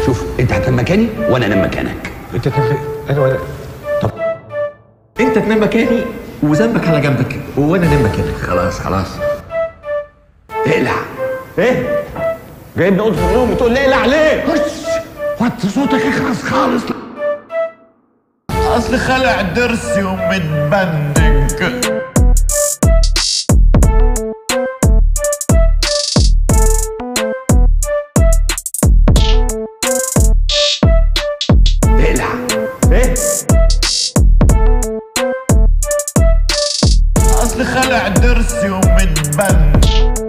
شوف انت هتنام مكاني وانا انام مكانك انت تنام انا ولا طب انت تنام مكاني وذنبك على جنبك وانا انام مكانك خلاص خلاص اقلع ايه جايبني اوضه النوم وتقول لي اقلع ليه وطي صوتك اخلص خالص اصل خلع ضرسي ومتبنج اقلع ايه اصل خلع ضرسي ومتبنج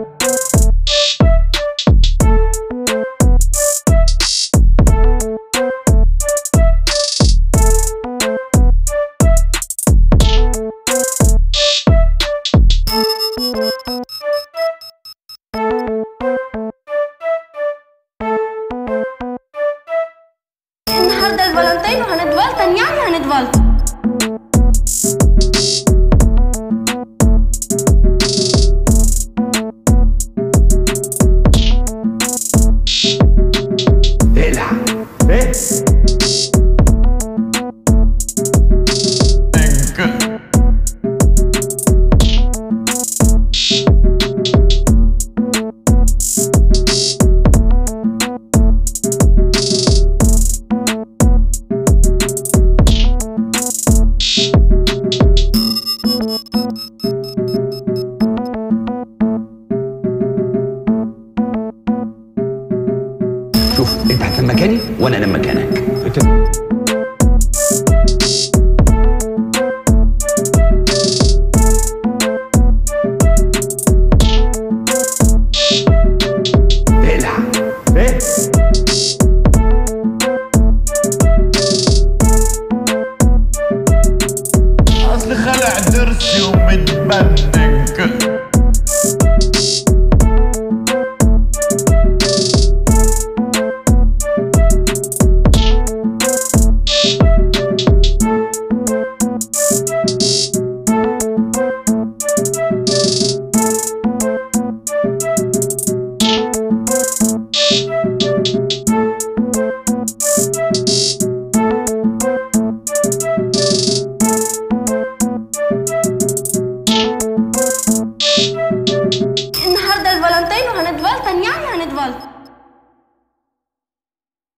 النهارده الفالنتين وهنتفلتن يعني هنتفلتن اقلع ايه شوف انت هتنام مكاني وانا انام مكانك انت